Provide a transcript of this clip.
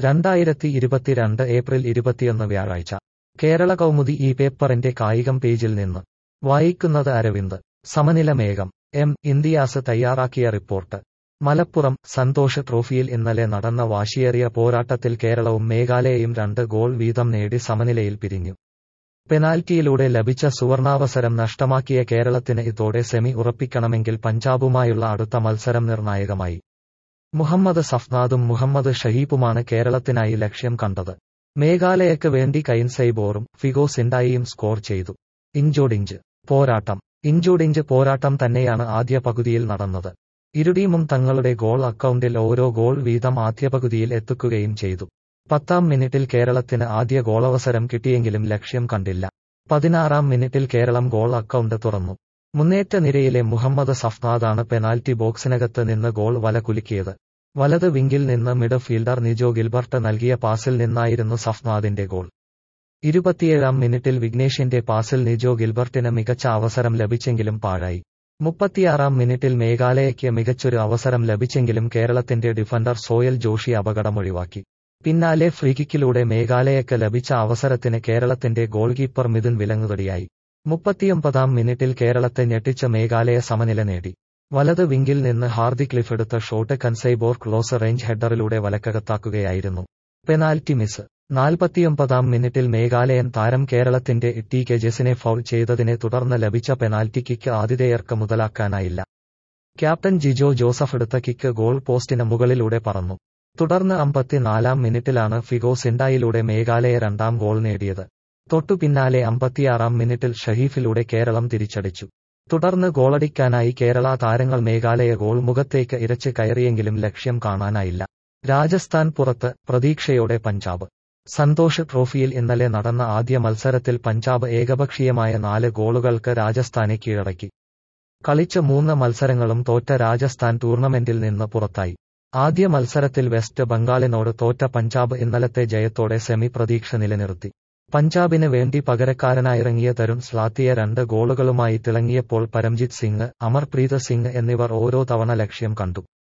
രണ്ടായിരത്തി ഇരുപത്തിരണ്ട് ഏപ്രിൽ ഇരുപത്തിയൊന്ന് വ്യാഴാഴ്ച കേരള കൗമുദി ഈ പേപ്പറിന്റെ കായികം പേജിൽ നിന്ന് വായിക്കുന്നത് അരവിന്ദ് സമനില മേഘം എം ഇന്ത്യാസ് തയ്യാറാക്കിയ റിപ്പോർട്ട് മലപ്പുറം സന്തോഷ് ട്രോഫിയിൽ ഇന്നലെ നടന്ന വാശിയേറിയ പോരാട്ടത്തിൽ കേരളവും മേഘാലയയും രണ്ട് ഗോൾ വീതം നേടി സമനിലയിൽ പിരിഞ്ഞു പെനാൽറ്റിയിലൂടെ ലഭിച്ച സുവർണാവസരം നഷ്ടമാക്കിയ കേരളത്തിന് ഇതോടെ സെമി ഉറപ്പിക്കണമെങ്കിൽ പഞ്ചാബുമായുള്ള അടുത്ത മത്സരം നിർണായകമായി മുഹമ്മദ് സഫ്നാദും മുഹമ്മദ് ഷഹീബുമാണ് കേരളത്തിനായി ലക്ഷ്യം കണ്ടത് മേഘാലയക്ക് വേണ്ടി കൈൻ സൈബോറും ഫിഗോ സിൻഡായിയും സ്കോർ ചെയ്തു ഇഞ്ചോടിഞ്ച് പോരാട്ടം ഇഞ്ചോടിഞ്ച് പോരാട്ടം തന്നെയാണ് ആദ്യ പകുതിയിൽ നടന്നത് ഇരു ടീമും തങ്ങളുടെ ഗോൾ അക്കൗണ്ടിൽ ഓരോ ഗോൾ വീതം ആദ്യ പകുതിയിൽ എത്തിക്കുകയും ചെയ്തു പത്താം മിനിറ്റിൽ കേരളത്തിന് ആദ്യ ഗോളവസരം കിട്ടിയെങ്കിലും ലക്ഷ്യം കണ്ടില്ല പതിനാറാം മിനിറ്റിൽ കേരളം ഗോൾ അക്കൗണ്ട് തുറന്നു മുന്നേറ്റ നിരയിലെ മുഹമ്മദ് സഫ്നാദാണ് പെനാൽറ്റി ബോക്സിനകത്ത് നിന്ന് ഗോൾ വല കുലുക്കിയത് വലത് വിങ്കിൽ നിന്ന് മിഡ് ഫീൽഡർ നിജോ ഗിൽബർട്ട് നൽകിയ പാസിൽ നിന്നായിരുന്നു സഫ്നാദിന്റെ ഗോൾ ഇരുപത്തിയേഴാം മിനിറ്റിൽ വിഘ്നേഷിന്റെ പാസിൽ നിജോ ഗിൽബർട്ടിന് മികച്ച അവസരം ലഭിച്ചെങ്കിലും പാഴായി മുപ്പത്തിയാറാം മിനിറ്റിൽ മേഘാലയയ്ക്ക് മികച്ചൊരു അവസരം ലഭിച്ചെങ്കിലും കേരളത്തിന്റെ ഡിഫൻഡർ സോയൽ ജോഷി അപകടമൊഴിവാക്കി പിന്നാലെ ഫ്രീകിക്കിലൂടെ മേഘാലയയ്ക്ക് ലഭിച്ച അവസരത്തിന് കേരളത്തിന്റെ ഗോൾ കീപ്പർ മിഥുൻ വിലങ്ങുതടിയായി മുപ്പത്തിയൊമ്പതാം മിനിറ്റിൽ കേരളത്തെ ഞെട്ടിച്ച മേഘാലയ സമനില നേടി വലത് വിങ്കിൽ നിന്ന് ഹാർദിക് ലിഫ് എടുത്ത ഷോട്ട് കൻസൈബോർ ക്ലോസ് റേഞ്ച് ഹെഡറിലൂടെ വലക്കകത്താക്കുകയായിരുന്നു പെനാൽറ്റി മിസ് നാൽപ്പത്തിയൊമ്പതാം മിനിറ്റിൽ മേഘാലയൻ താരം കേരളത്തിന്റെ ടി കെ ജെസിനെ ഫൗൾ ചെയ്തതിനെ തുടർന്ന് ലഭിച്ച പെനാൽറ്റി കിക്ക് ആതിഥേയർക്ക് മുതലാക്കാനായില്ല ക്യാപ്റ്റൻ ജിജോ ജോസഫ് എടുത്ത കിക്ക് ഗോൾ പോസ്റ്റിന് മുകളിലൂടെ പറന്നു തുടർന്ന് അമ്പത്തിനാലാം മിനിറ്റിലാണ് ഫിഗോ സിൻഡായിലൂടെ മേഘാലയ രണ്ടാം ഗോൾ നേടിയത് തൊട്ടു പിന്നാലെ അമ്പത്തിയാറാം മിനിറ്റിൽ ഷഹീഫിലൂടെ കേരളം തിരിച്ചടിച്ചു തുടർന്ന് ഗോളടിക്കാനായി കേരള താരങ്ങൾ മേഘാലയ ഗോൾ മുഖത്തേക്ക് ഇരച്ച് കയറിയെങ്കിലും ലക്ഷ്യം കാണാനായില്ല രാജസ്ഥാൻ പുറത്ത് പ്രതീക്ഷയോടെ പഞ്ചാബ് സന്തോഷ് ട്രോഫിയിൽ ഇന്നലെ നടന്ന ആദ്യ മത്സരത്തിൽ പഞ്ചാബ് ഏകപക്ഷീയമായ നാല് ഗോളുകൾക്ക് രാജസ്ഥാനെ കീഴടക്കി കളിച്ച മൂന്ന് മത്സരങ്ങളും തോറ്റ രാജസ്ഥാൻ ടൂർണമെന്റിൽ നിന്ന് പുറത്തായി ആദ്യ മത്സരത്തിൽ വെസ്റ്റ് ബംഗാളിനോട് തോറ്റ പഞ്ചാബ് ഇന്നലത്തെ ജയത്തോടെ സെമി പ്രതീക്ഷ നിലനിർത്തി പഞ്ചാബിന് വേണ്ടി പകരക്കാരനായിറങ്ങിയ തരുൺ സ്ലാത്തിയ രണ്ട് ഗോളുകളുമായി തിളങ്ങിയപ്പോൾ പരംജിത് സിംഗ് അമർപ്രീത് സിംഗ് എന്നിവർ ഓരോ തവണ ലക്ഷ്യം കണ്ടു